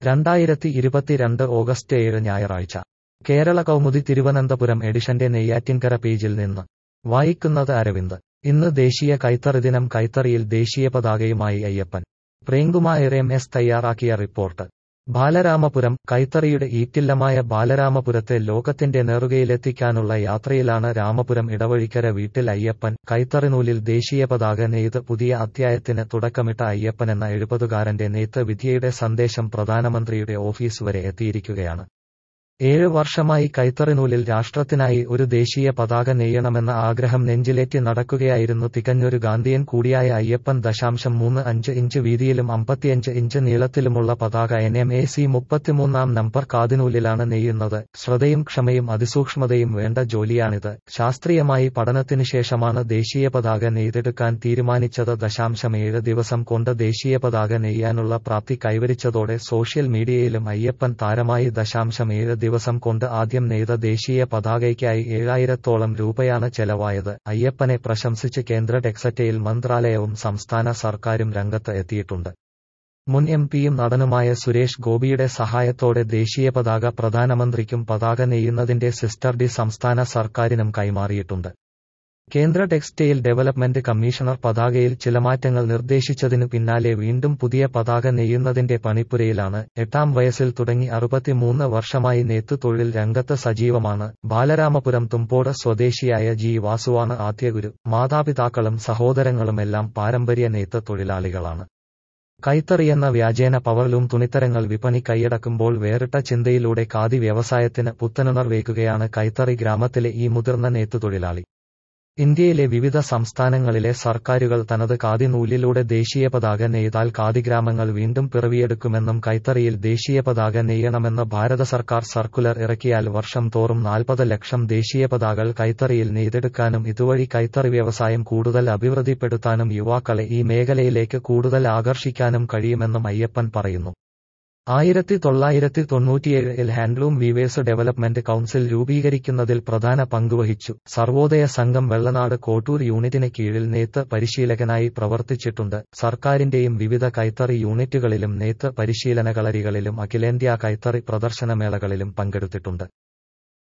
രണ്ടായിരത്തി ഇരുപത്തിരണ്ട് ഓഗസ്റ്റ് ഏഴ് ഞായറാഴ്ച കേരള കൗമുദി തിരുവനന്തപുരം എഡിഷന്റെ നെയ്യാറ്റിൻകര പേജിൽ നിന്ന് വായിക്കുന്നത് അരവിന്ദ് ഇന്ന് ദേശീയ കൈത്തറി ദിനം കൈത്തറിയിൽ ദേശീയ പതാകയുമായി അയ്യപ്പൻ പ്രേംകുമാർ എം എസ് തയ്യാറാക്കിയ റിപ്പോർട്ട് ബാലരാമപുരം കൈത്തറിയുടെ ഈറ്റില്ലമായ ബാലരാമപുരത്തെ ലോകത്തിന്റെ നെറുകയിലെത്തിക്കാനുള്ള യാത്രയിലാണ് രാമപുരം ഇടവഴിക്കര വീട്ടിൽ അയ്യപ്പൻ കൈത്തറിനൂലിൽ ദേശീയ പതാക നെയ്ത് പുതിയ അധ്യായത്തിന് തുടക്കമിട്ട അയ്യപ്പനെന്ന എഴുപതുകാരന്റെ നെയ്ത്ത് വിധിയുടെ സന്ദേശം പ്രധാനമന്ത്രിയുടെ ഓഫീസ് വരെ എത്തിയിരിക്കുകയാണ് ഏഴ് വർഷമായി കൈത്തറിനൂലിൽ രാഷ്ട്രത്തിനായി ഒരു ദേശീയ പതാക നെയ്യണമെന്ന ആഗ്രഹം നെഞ്ചിലേറ്റി നടക്കുകയായിരുന്നു തികഞ്ഞൊരു ഗാന്ധിയൻ കൂടിയായ അയ്യപ്പൻ ദശാംശം മൂന്ന് അഞ്ച് ഇഞ്ച് വീതിയിലും അമ്പത്തിയഞ്ച് ഇഞ്ച് നീളത്തിലുമുള്ള പതാക എൻ എം എ സി മുപ്പത്തിമൂന്നാം നമ്പർ കാതിനൂലിലാണ് നെയ്യുന്നത് ശ്രദ്ധയും ക്ഷമയും അതിസൂക്ഷ്മതയും വേണ്ട ജോലിയാണിത് ശാസ്ത്രീയമായി പഠനത്തിന് ശേഷമാണ് ദേശീയ പതാക നെയ്തെടുക്കാൻ തീരുമാനിച്ചത് ദശാംശം ഏഴ് ദിവസം കൊണ്ട് ദേശീയ പതാക നെയ്യാനുള്ള പ്രാപ്തി കൈവരിച്ചതോടെ സോഷ്യൽ മീഡിയയിലും അയ്യപ്പൻ താരമായി ദശാംശം ഏഴ് ദിവസം കൊണ്ട് ആദ്യം നെയ്ത ദേശീയ പതാകയ്ക്കായി ഏഴായിരത്തോളം രൂപയാണ് ചെലവായത് അയ്യപ്പനെ പ്രശംസിച്ച് കേന്ദ്ര ടെക്സറ്റൈൽ മന്ത്രാലയവും സംസ്ഥാന സർക്കാരും രംഗത്ത് എത്തിയിട്ടുണ്ട് മുൻ എം പിയും നടനുമായ സുരേഷ് ഗോപിയുടെ സഹായത്തോടെ ദേശീയ പതാക പ്രധാനമന്ത്രിക്കും പതാക നെയ്യുന്നതിന്റെ സിസ്റ്റർ ഡി സംസ്ഥാന സർക്കാരിനും കൈമാറിയിട്ടുണ്ട് കേന്ദ്ര ടെക്സ്റ്റൈൽ ഡെവലപ്മെന്റ് കമ്മീഷണർ പതാകയിൽ ചില മാറ്റങ്ങൾ നിർദ്ദേശിച്ചതിനു പിന്നാലെ വീണ്ടും പുതിയ പതാക നെയ്യുന്നതിന്റെ പണിപ്പുരയിലാണ് എട്ടാം വയസ്സിൽ തുടങ്ങി അറുപത്തിമൂന്ന് വർഷമായി നെയ്ത്തുതൊഴിൽ രംഗത്ത് സജീവമാണ് ബാലരാമപുരം തുമ്പോട് സ്വദേശിയായ ജി വാസുവാണ് ആദ്യഗുരു മാതാപിതാക്കളും സഹോദരങ്ങളുമെല്ലാം പാരമ്പര്യ നെയ്ത്ത് തൊഴിലാളികളാണ് കൈത്തറിയെന്ന വ്യാജേന പവർലൂം തുണിത്തരങ്ങൾ വിപണി കൈയടക്കുമ്പോൾ വേറിട്ട ചിന്തയിലൂടെ ഖാദി വ്യവസായത്തിന് പുത്തനുണർവേകുകയാണ് കൈത്തറി ഗ്രാമത്തിലെ ഈ മുതിർന്ന നെയ്ത്തുതൊഴിലാളി ഇന്ത്യയിലെ വിവിധ സംസ്ഥാനങ്ങളിലെ സർക്കാരുകൾ തനത് ഖാദി നൂലിലൂടെ ദേശീയ പതാക നെയ്താൽ ഖാദി ഗ്രാമങ്ങൾ വീണ്ടും പിറവിയെടുക്കുമെന്നും കൈത്തറിയിൽ ദേശീയ പതാക നെയ്യണമെന്ന് ഭാരത സർക്കാർ സർക്കുലർ ഇറക്കിയാൽ വർഷം തോറും നാൽപ്പത് ലക്ഷം ദേശീയ പതാകൾ കൈത്തറിയിൽ നെയ്തെടുക്കാനും ഇതുവഴി കൈത്തറി വ്യവസായം കൂടുതൽ അഭിവൃദ്ധിപ്പെടുത്താനും യുവാക്കളെ ഈ മേഖലയിലേക്ക് കൂടുതൽ ആകർഷിക്കാനും കഴിയുമെന്നും അയ്യപ്പൻ പറയുന്നു ആയിരത്തി തൊള്ളായിരത്തി തൊണ്ണൂറ്റിയേഴിൽ ഹാൻഡ്ലൂം വീവേഴ്സ് ഡെവലപ്മെന്റ് കൗൺസിൽ രൂപീകരിക്കുന്നതിൽ പ്രധാന പങ്കുവഹിച്ചു സർവോദയ സംഘം വെള്ളനാട് കോട്ടൂർ യൂണിറ്റിന് കീഴിൽ നെയ്ത്ത് പരിശീലകനായി പ്രവർത്തിച്ചിട്ടുണ്ട് സർക്കാരിന്റെയും വിവിധ കൈത്തറി യൂണിറ്റുകളിലും നെയ്ത്ത് പരിശീലന കളരികളിലും അഖിലേന്ത്യാ കൈത്തറി പ്രദർശനമേളകളിലും പങ്കെടുത്തിട്ടുണ്ട്